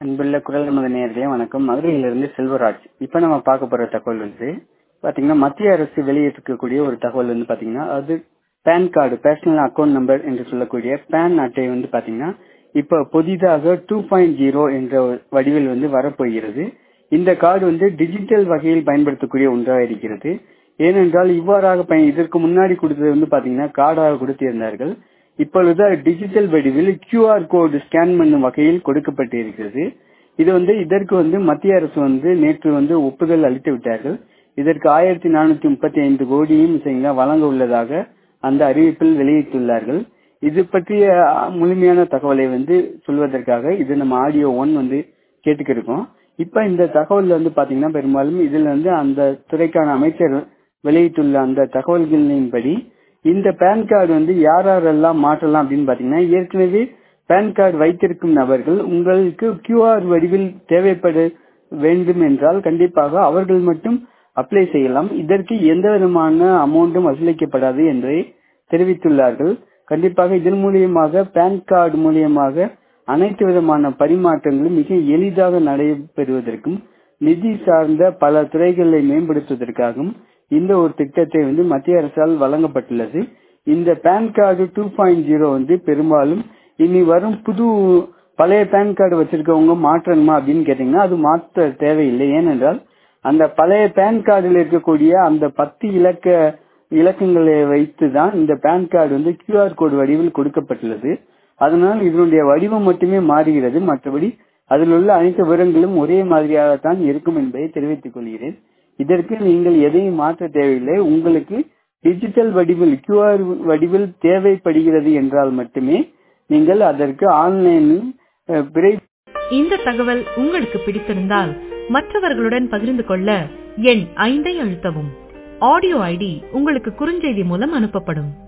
அன்புள்ள குரல் நமது நேயர்களே வணக்கம் மதுரையிலிருந்து செல்வராஜ் இப்ப நம்ம பார்க்க போற தகவல் வந்து பாத்தீங்கன்னா மத்திய அரசு வெளியிட்டிருக்கக்கூடிய ஒரு தகவல் வந்து பாத்தீங்கன்னா அது PAN card personal account number என்று சொல்லக்கூடிய பேன் அட்டை வந்து பாத்தீங்கன்னா இப்ப புதிதாக டூ பாயிண்ட் ஜீரோ என்ற வடிவில் வந்து வரப்போகிறது இந்த கார்டு வந்து டிஜிட்டல் வகையில் பயன்படுத்தக்கூடிய ஒன்றாக இருக்கிறது ஏனென்றால் இவ்வாறாக பயன் இதற்கு முன்னாடி கொடுத்தது வந்து பாத்தீங்கன்னா கார்டாக கொடுத்திருந்தார்கள் இப்பொழுது டிஜிட்டல் வடிவில் கியூஆர் கோடு ஸ்கேன் பண்ணும் வகையில் கொடுக்கப்பட்டு இருக்கிறது இது வந்து இதற்கு வந்து மத்திய அரசு வந்து நேற்று வந்து ஒப்புதல் அளித்து விட்டார்கள் இதற்கு ஆயிரத்தி நானூத்தி முப்பத்தி ஐந்து கோடியும் சரிங்களா வழங்க உள்ளதாக அந்த அறிவிப்பில் வெளியிட்டுள்ளார்கள் இது பற்றிய முழுமையான தகவலை வந்து சொல்வதற்காக இது நம்ம ஆடியோ ஒன் வந்து கேட்டுக்கிருக்கோம் இப்ப இந்த தகவல் வந்து பாத்தீங்கன்னா பெரும்பாலும் இதுல வந்து அந்த துறைக்கான அமைச்சர் வெளியிட்டுள்ள அந்த தகவல்களின்படி இந்த பேன் கார்டு வந்து யார் யாரெல்லாம் மாற்றலாம் அப்படின்னு பாத்தீங்கன்னா ஏற்கனவே பேன் கார்டு வைத்திருக்கும் நபர்கள் உங்களுக்கு கியூஆர் வடிவில் தேவைப்பட வேண்டும் என்றால் கண்டிப்பாக அவர்கள் மட்டும் அப்ளை செய்யலாம் இதற்கு எந்த விதமான அமௌண்ட்டும் வசூலிக்கப்படாது என்பதை தெரிவித்துள்ளார்கள் கண்டிப்பாக இதன் மூலியமாக பேன் கார்டு மூலியமாக அனைத்து விதமான பரிமாற்றங்களும் மிக எளிதாக நடைபெறுவதற்கும் நிதி சார்ந்த பல துறைகளை மேம்படுத்துவதற்காகவும் இந்த ஒரு திட்டத்தை வந்து மத்திய அரசால் வழங்கப்பட்டுள்ளது இந்த PAN card two point zero வந்து பெரும்பாலும் இனி வரும் புது பழைய பேன் கார்டு வச்சிருக்கவங்க மாற்றணுமா அப்படின்னு கேட்டீங்கன்னா அது மாற்ற தேவையில்லை ஏனென்றால் அந்த பழைய பேன் கார்டில் இருக்கக்கூடிய அந்த பத்து இலக்க இலக்கங்களை வைத்து தான் இந்த பேன் கார்டு வந்து கியூஆர் கோடு வடிவில் கொடுக்கப்பட்டுள்ளது அதனால் இதனுடைய வடிவம் மட்டுமே மாறுகிறது மற்றபடி அதில் உள்ள அனைத்து விவரங்களும் ஒரே மாதிரியாகத்தான் இருக்கும் என்பதை தெரிவித்துக் கொள்கிறேன் இதற்கு நீங்கள் எதையும் மாற்ற தேவையில்லை உங்களுக்கு டிஜிட்டல் வடிவில் கியூஆர் வடிவில் தேவைப்படுகிறது என்றால் மட்டுமே நீங்கள் அதற்கு ஆன்லைனில் விரை இந்த தகவல் உங்களுக்கு பிடித்திருந்தால் மற்றவர்களுடன் பகிர்ந்து கொள்ள எண் ஐந்தை அழுத்தவும் ஆடியோ ஐடி உங்களுக்கு குறுஞ்செய்தி மூலம் அனுப்பப்படும்